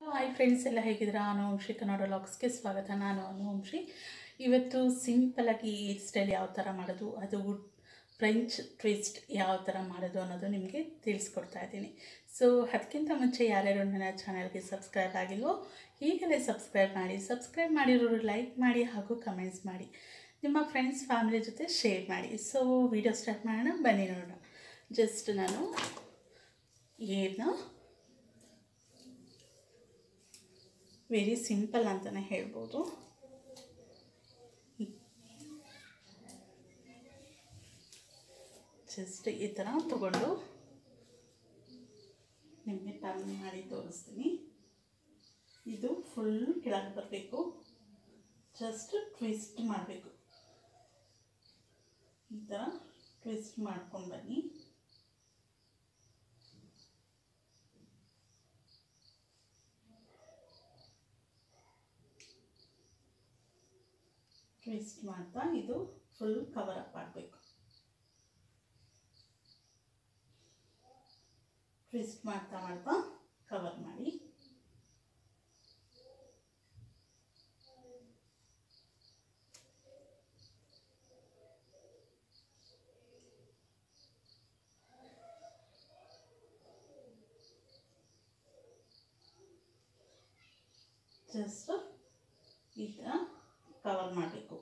hi friends ಎಲ್ಲ ಹೇಗಿದ್ದೀರಾ ನಾನು ವಂಶಿ ಕನ್ನಡ ಲಾಗ್ಸ್ಗೆ ಸ್ವಾಗತ ನಾನು ಅನು ವಂಶಿ ಇವತ್ತು ಸಿಂಪಲಾಗಿ ಏರ್ ಸ್ಟೈಲ್ ಯಾವ ಥರ ಮಾಡೋದು ಅದು ಫ್ರೆಂಚ್ ಟ್ವಿಸ್ಟ್ ಯಾವ ಥರ ಮಾಡೋದು ಅನ್ನೋದು ನಿಮಗೆ ತಿಳಿಸ್ಕೊಡ್ತಾ ಇದ್ದೀನಿ ಸೊ ಅದಕ್ಕಿಂತ ಮುಂಚೆ ಯಾರ್ಯಾರು ನನ್ನ ಚಾನಲ್ಗೆ ಸಬ್ಸ್ಕ್ರೈಬ್ ಆಗಿಲ್ವೋ ಈಗಲೇ ಸಬ್ಸ್ಕ್ರೈಬ್ ಮಾಡಿ ಸಬ್ಸ್ಕ್ರೈಬ್ ಮಾಡಿರೋರು ಲೈಕ್ ಮಾಡಿ ಹಾಗೂ ಕಮೆಂಟ್ಸ್ ಮಾಡಿ ನಿಮ್ಮ ಫ್ರೆಂಡ್ಸ್ ಫ್ಯಾಮಿಲಿ ಜೊತೆ ಶೇರ್ ಮಾಡಿ ಸೊ ವಿಡಿಯೋ ಸ್ಟಾರ್ಟ್ ಮಾಡೋಣ ಬನ್ನಿ ನೋಡೋಣ ಜಸ್ಟ್ ನಾನು ಏರ್ನ ವೆರಿ ಸಿಂಪಲ್ ಅಂತಲೇ ಹೇಳ್ಬೋದು ಜಸ್ಟ್ ಈ ಥರ ತಗೊಂಡು ನಿಮಗೆ ಟರ್ನ್ ಮಾಡಿ ತೋರಿಸ್ತೀನಿ ಇದು ಫುಲ್ ಕೆಳಗೆ ಬರಬೇಕು ಜಸ್ಟ್ ಟ್ವಿಸ್ಟ್ ಮಾಡಬೇಕು ಈ ಥರ ಟ್ವಿಸ್ಟ್ ಮಾಡ್ಕೊಂಡು ಬನ್ನಿ ಟ್ವಿಸ್ಟ್ ಮಾಡ್ತಾ ಇದು ಫುಲ್ ಕವರ್ ಅಪ್ ಆಗಬೇಕು ಟ್ವಿಸ್ಟ್ ಮಾಡ್ತಾ ಮಾಡ್ತಾ ಕವರ್ ಮಾಡಿ ಜಸ್ಟ್ ಈ ಥರ ಕವರ್ ಮಾಡಬೇಕು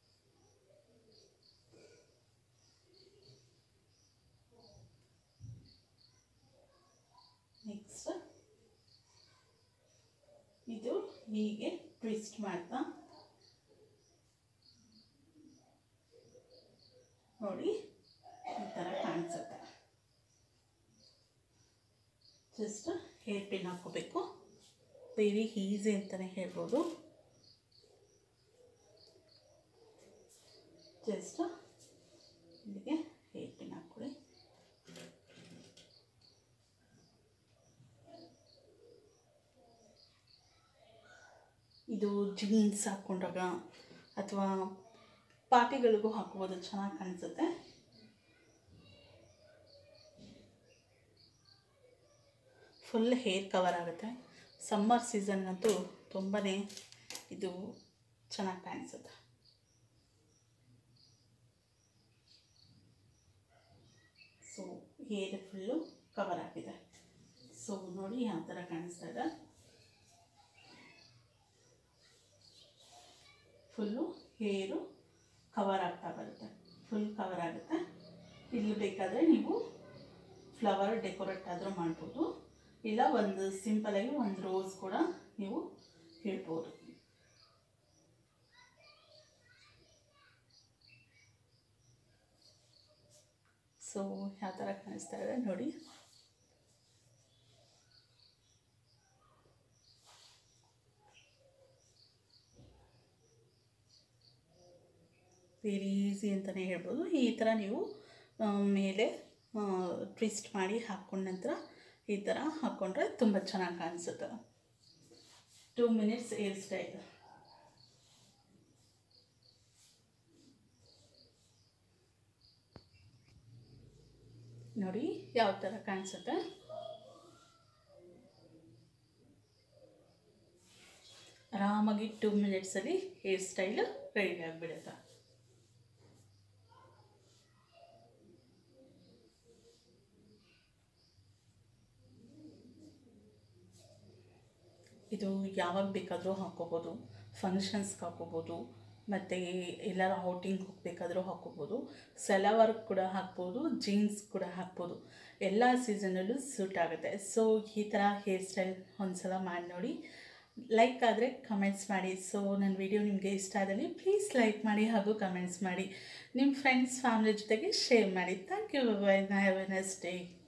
ನೆಕ್ಸ್ಟ್ ಇದು ಹೀಗೆ ಟ್ವಿಸ್ಟ್ ಮಾಡ್ತಾ ನೋಡಿ ಈ ಥರ ಕಾಣಿಸುತ್ತೆ ಜಸ್ಟ್ ಹೇರ್ ಪಿನ್ ಹಾಕೋಬೇಕು ವೆರಿ ಈಸಿ ಅಂತಲೇ ಹೇಳ್ಬೋದು ಜಸ್ಟ್ ಇಲ್ಲಿಗೆ ಹೇರ್ ಪಿನ್ ಹಾಕ್ಕೊಳ್ಳಿ ಇದು ಜೀನ್ಸ್ ಹಾಕ್ಕೊಂಡಾಗ ಅಥವಾ ಪಾರ್ಟಿಗಳಿಗೂ ಹಾಕ್ಬೋದು ಚೆನ್ನಾಗಿ ಕಾಣಿಸುತ್ತೆ ಫುಲ್ ಹೇರ್ ಕವರ್ ಆಗುತ್ತೆ ಸಮ್ಮರ್ ಸೀಸನ್ಗಂತೂ ತುಂಬಾ ಇದು ಚೆನ್ನಾಗಿ ಕಾಣಿಸುತ್ತೆ ಸೊ ಹೇರ್ ಫುಲ್ಲು ಕವರ್ ಆಗಿದೆ ಸೊ ನೋಡಿ ಯಾವ ಥರ ಕಾಣಿಸ್ತಾ ಇದೆ ಫುಲ್ಲು ಹೇರು ಕವರ್ ಆಗ್ತಾ ಬರುತ್ತೆ ಫುಲ್ ಕವರ್ ಆಗುತ್ತೆ ಇಲ್ಲಿ ಬೇಕಾದರೆ ನೀವು ಫ್ಲವರ್ ಡೆಕೋರೇಟ್ ಆದರೂ ಮಾಡ್ಬೋದು ಇಲ್ಲ ಒಂದು ಸಿಂಪಲಾಗಿ ಒಂದು ರೋಸ್ ಕೂಡ ನೀವು ಇಡ್ಬೋದು ಸೊ ಯಾವ ಥರ ಕಾಣಿಸ್ತಾ ಇದೆ ನೋಡಿ ವೆರಿ ಈಸಿ ಅಂತಲೇ ಹೇಳ್ಬೋದು ಈ ಥರ ನೀವು ಮೇಲೆ ಟ್ವಿಸ್ಟ್ ಮಾಡಿ ಹಾಕ್ಕೊಂಡ ನಂತರ ಈ ಥರ ಹಾಕ್ಕೊಂಡ್ರೆ ತುಂಬ ಚೆನ್ನಾಗಿ ಕಾಣಿಸುತ್ತೆ ಟೂ ಮಿನಿಟ್ಸ್ ಏರ್ ಸ್ಟೈಲ್ ನೋಡಿ ಯಾವ ಥರ ಕಾಣಿಸುತ್ತೆ ಆರಾಮಾಗಿ ಟೂ ಮಿನಿಟ್ಸಲ್ಲಿ ಹೇರ್ ಸ್ಟೈಲ್ ರೆಡಿ ಆಗಿಬಿಡುತ್ತೆ ಇದು ಯಾವಾಗ ಬೇಕಾದರೂ ಹಾಕ್ಕೋಬೋದು ಫಂಕ್ಷನ್ಸ್ಗೆ ಹಾಕ್ಕೋಬೋದು ಮತ್ತು ಎಲ್ಲರೂ ಔಟಿಂಗ್ ಹೋಗಬೇಕಾದ್ರೂ ಹಾಕ್ಕೋಬೋದು ಸಲವಾರ್ ಕೂಡ ಹಾಕ್ಬೋದು ಜೀನ್ಸ್ ಕೂಡ ಹಾಕ್ಬೋದು ಎಲ್ಲ ಸೀಸನಲ್ಲೂ ಸೂಟ್ ಆಗುತ್ತೆ ಸೊ ಈ ಥರ ಹೇರ್ ಸ್ಟೈಲ್ ಒಂದು ಸಲ ಮಾಡಿ ನೋಡಿ ಲೈಕ್ ಆದರೆ ಕಮೆಂಟ್ಸ್ ಮಾಡಿ ಸೊ ನನ್ನ ವಿಡಿಯೋ ನಿಮಗೆ ಇಷ್ಟ ಆದಲ್ಲಿ ಪ್ಲೀಸ್ ಲೈಕ್ ಮಾಡಿ ಹಾಗೂ ಕಮೆಂಟ್ಸ್ ಮಾಡಿ ನಿಮ್ಮ ಫ್ರೆಂಡ್ಸ್ ಫ್ಯಾಮಿಲಿ ಜೊತೆಗೆ ಶೇರ್ ಮಾಡಿ thank you bye have a nice day